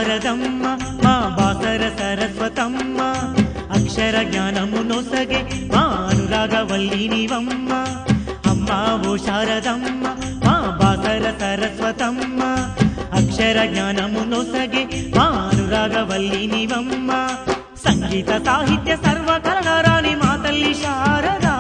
శారదమ్మ మా బాసర సరస్వతమ్మ అక్షర జ్ఞానము నొసగే మా అనురాగవల్లి నీవమ్మ అమ్మ ఓ శారదమ్మ మా బాసర సరస్వతమ్మ అక్షర జ్ఞానము నొసగే మా అనురాగవల్లి నీవమ్మ సంగీత సాహిత్య సర్వకరణరాని మా తల్లి శారదా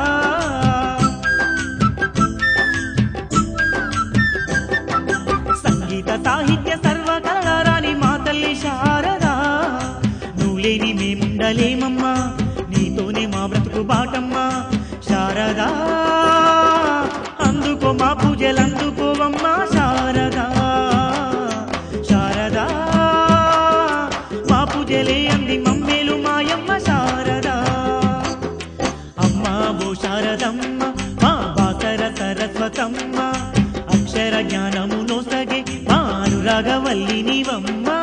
సంగీత సాహిత్య సర్వకళారాని మా తల్లి శారదా నువ్వు లేని మేముండలేమమ్మా నీతోనే మా బ్రతుకు బాటమ్మా శారదా అందుకో మా పూజలు అందుకోవమ్మా శారదా శారదా మా పూజలే అంది మమ్మేలు మాయమ్మ శారదా అమ్మా ఓ శారదమ్మ మా బాసర సరస్వతమ్మ అక్షర జ్ఞానము నొసగే మా అనురాగవల్లి నీవమ్మా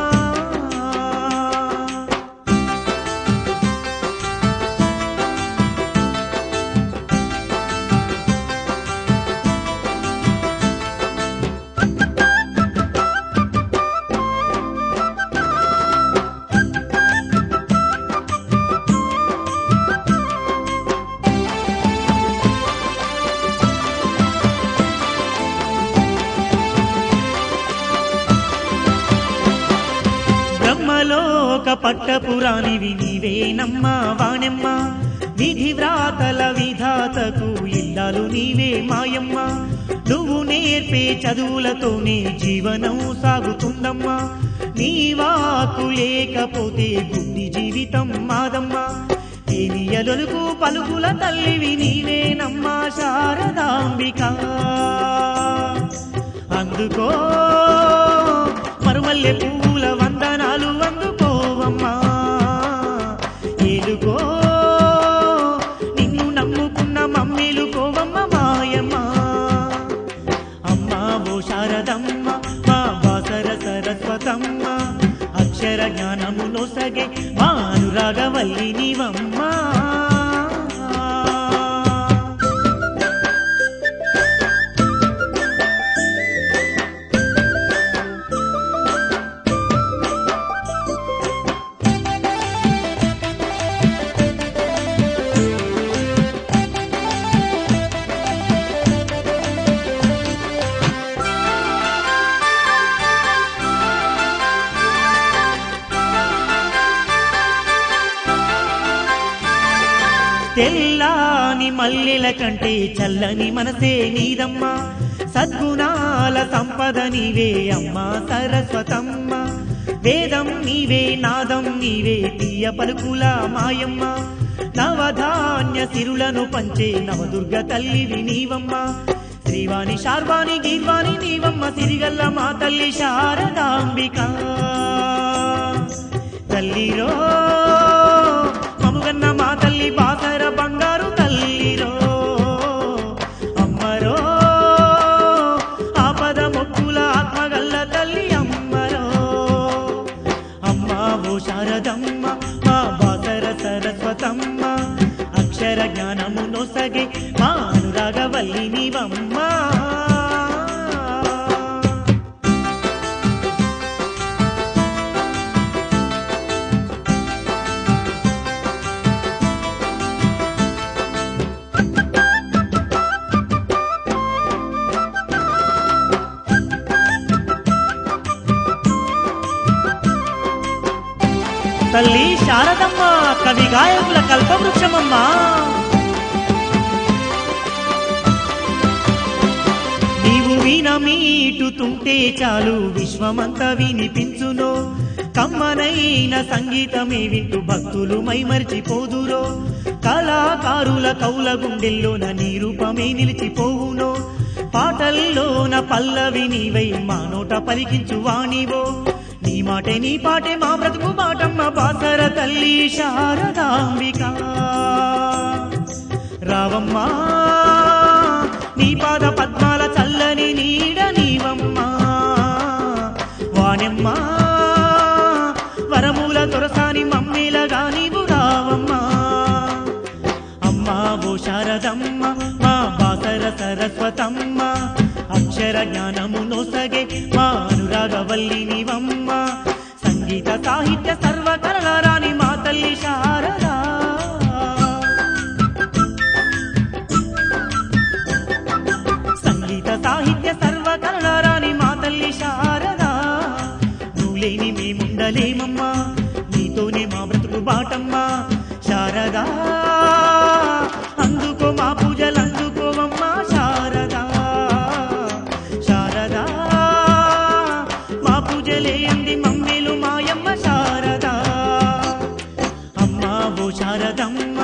బ్రహ్మలోక పట్టపురాణివి నీవేనమ్మా వాణెమ్మ విధి వ్రాతల విధాతకు ఇల్లాలు నీవే మాయమ్మ నువ్వు నేర్పే చదువులతోనే జీవనం సాగుతుందమ్మా నీ వాకు లేకపోతే బుద్ధి జీవితం మాదమ్మా ఏనియలొలుకు పలుకుల తల్లివి నీవేనమ్మా శారదాంబిక అందుకో మరుమల్లె పూల వందనాలు అందుకోవమ్మా ఏలుకో నిన్ను నమ్ముకున్న మమ్మీలు కోవమ్మ మాయమ్మ అమ్మా ఓ శారదమ్మ మా బాసర సరస్వతమ్మ అక్షర జ్ఞానము నొసగే మా అనురాగవల్లి నీవమ్మా తెల్లాని మల్లెల కంటే చల్లని మనసే నీదమ్మా సద్గుణాల సంపద నీవే అమ్మా సరస్వతమ్మ వేదం నీవే నాదం నీవే తీయ పలుకుల మాయమ్మ నవధాన్య సిరులను పంచే నవదుర్గ తల్లివి నీవమ్మ శ్రీవాణి శార్వాణి గీర్వాణి నీవమ్మ సిరిగల్ల మా తల్లి శారదాంబిక తల్లిరో మముగన్న మా తల్లి బాసర బంగారు తల్లిరో అమ్మరో ఆపద మొక్కుల ఆత్మగల్ల తల్లి అమ్మరో అమ్మ ఓ శారదమ్మ మా బాసర సరస్వతమ్మ అక్షర జ్ఞానము నొసగే మా అనురాగవల్లి నీవమ్మా తల్లి శారదమ్మ కవి గాయకుల కల్పవృక్షమమ్మా నీవు వీణ మీటుతుంటే చాలు విశ్వమంతా వినిపించునో కమ్మనైన సంగీతమే వింటూ భక్తులు మైమరిచిపోదురో కళాకారుల కౌల గుండెల్లోన నీ రూపమే నిలిచిపోవునో పాటల్లోన పల్లవి నీవై మా నోట పలికించు వాణివో నీ మాటే నీ పాటే మా బ్రతుకు మాటమ్మ బాసర తల్లి శారదాంబిక రావమ్మా నీ పాద పద్మాల చల్లని నీడ నీవమ్మా వాణెమ్మా వరమూల తొరసాని మమ్మీలగా నీవు రావమ్మా అమ్మా ఓ శారదమ్మ మా బాసర సరస్వతమ్మ అక్షర జ్ఞానము నొసగే మా అనురాగవల్లి నీవమ్మ సాహిత్య సర్వకరణారాణి మా తల్లి శారదా సంగీత సాహిత్య సర్వకరణారాణి మా తల్లి శారదా నువ్వు లేని మేముండలేమమ్మా నీతోనే మా బ్రతుకు బాటమ్మా శారదా అందుకో మా పూజలు అందుకోవమ్మా శారదా శారదా మా పూజలే అంది మమ్మీలు మాయమ్మ శారదా అమ్మా ఓ శారదమ్మ